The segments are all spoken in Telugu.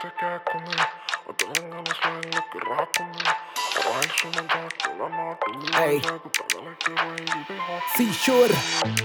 పిల్లైతే కేకుంది తెలంగాణ స్లాంగ్లోకి రాకుంది రాయలసీమ ఘాటుల నాటుంది Hey. వైజాగ్ తగలకి వైద్యుడి హాట్ సీషోర్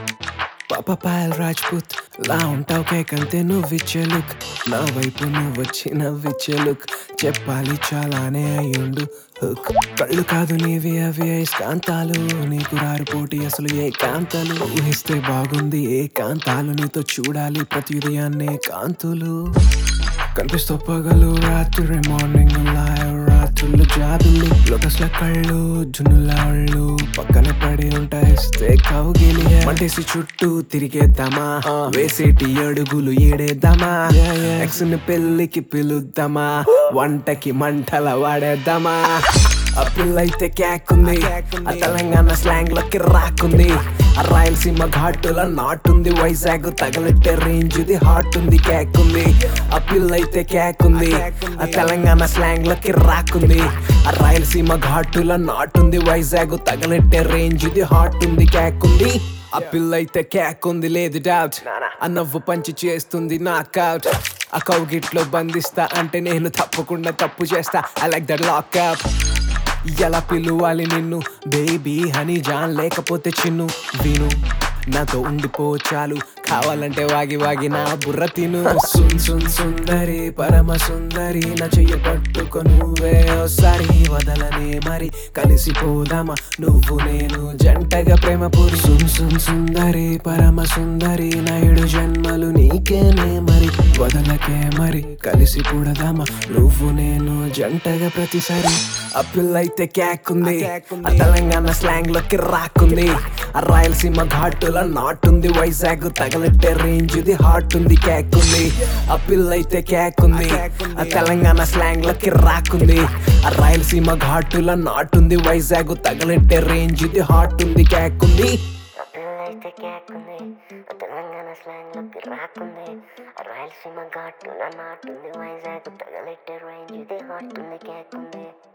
పాప పాయల్ రాజ్పుత్ లా ఉంటావు కేకంతే నువ్విచ్చే లుక్ నా వైపు నువ్వు వచ్చి నవ్విచ్చే లుక్ చెప్పాలి చాలానే అయ్యుండు హుక్ కళ్ళు కాదు నీవి అవి కాంతాలు నీకు రారు పోటీ అసలు ఏ కాంతాలు ఊహిస్తే బాగుంది ఏ కాంతాలు నీతో చూడాలి ప్రతి ఉదయాన్నే కాంతులు కనిపిస్తూ పగలు రాత్రి మార్నింగ్ రాత్రులు జాబిల్లి లోటస్ల కళ్ళు జున్నుల ఒళ్ళు పక్కన పడి ఉంటాయిస్తే కౌగిలి మంటేసి చుట్టూ తిరిగేద్దామా వేసేటి అడుగులు ఏడేద్దామా ఎక్స్ ని పెళ్లికి పిలుద్దామా వంటకి మంటల వాడేద్దామా ఆ పిల్లైతే కేకుంది ఆ తెలంగాణ స్లాంగ్ లోకి రాకుంది ఆ రాయలసీమ ఘాటుల నాటుంది వైజాగ్ తగలెట్టే రేంజ్ ఇది హాట్ ఉంది కేకుంది ఆ పిల్లైతే కేకుంది ఆ తెలంగాణ స్లాంగ్ లోకి రాకుంది ఆ రాయలసీమ ఘాటుల నాటుంది వైజాగ్ తగలెట్టే రేంజ్ ఇది హాట్ ఉంది కేకుంది ఆ పిల్లైతే కేకుంది లేదు డౌట్ ఆ నవ్వు పంచి చేస్తుంది నాకౌట్ ఆ కౌగిట్లో బంధిస్తా అంటే నేను తప్పకుండా తప్పు చేస్తా ఐ లైక్ దట్ లాక్అప్ ఎలా పిలువాలి నిన్ను బేబీ హనీ జాన్ లేకపోతే చిన్ను విను నాతో ఉండిపో చాలు కావాలంటే వాగి వాగి నా బుర్ర తిను సున్ సున్ సుందరి పరమ సుందరి నా చెయ్యి పట్టుకో నువ్వే ఒకసారి వదలనే మరి కలిసిపోదామా నువ్వు నేను జంటగా ప్రేమ పూరి సున్ సున్ సుందరి పరమ సుందరి నా ఏడు జన్మలు నీకేనే మరి వదలకే మరి కలిసి కూడదామా నువ్వు నేను జంటగా ప్రతిసారి ఆ పిల్లైతే కేకుంది ఆ తెలంగాణ స్లాంగ్ లోకి రాకుంది ఆ రాయలసీమ ఘాటుల నాటుంది వైజాగ్ తగలెట్టే రేంజ్ ఇది హాట్ ఉంది కేకుంది ఆ పిల్లైతే కేకుంది ఆ తెలంగాణ స్లాంగ్ లోకి రాకుంది ఆ రాయలసీమ ఘాటుల నాటుంది వైజాగ్ తగలెట్టే రేంజ్ ఇది హాట్ ఉంది కేకుంది ఆ పిల్లైతే కేకుంది ఆ తెలంగాణ స్లాంగ్ లోకి రాకుంది ఆ రాయలసీమ ఘాటుల నాటుంది వైజాగ్ తగలెట్టే రేంజ్ ఇది హాట్ ఉంది కేకుంది